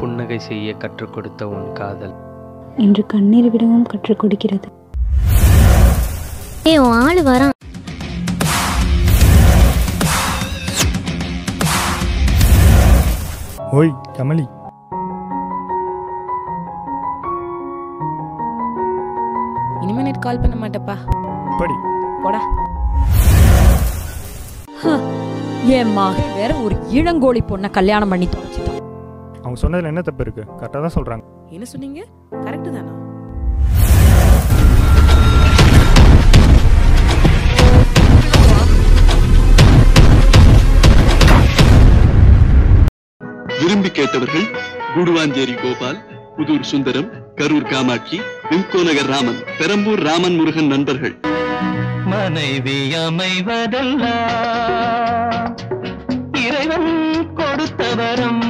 புன்னகை செய்ய கற்றுக் கொடுத்த உன் காதல் இன்று கண்ணீர் விடவும் கற்றுக் கொடுக்கிறது ஏய் உன் ஆளு வரான் ஓய் கமலி இனிமே நைட் கால் பண்ண மாட்டேப்பா படி போடா என் மகன் வேற ஒரு இளங்கோழி பொண்ணை கல்யாணம் பண்ணி தொலைச்சிட்டான் அவங்க சொன்னதில் என்ன தப்பு இருக்கு கரெக்டாக தான் சொல்கிறாங்க என்ன சொன்னீங்க கரெக்ட் தானா விரும்பி கேட்டவர்கள் குடுவாஞ்சேரி கோபால் புதூர் சுந்தரம் கரூர் காமாட்சி விம்கோ நகர் ராமன் பெரம்பூர் ராமன் முருகன் நண்பர்கள் மனைவி அமைவதெல்லாம் இறைவன் கொடுத்த வரம்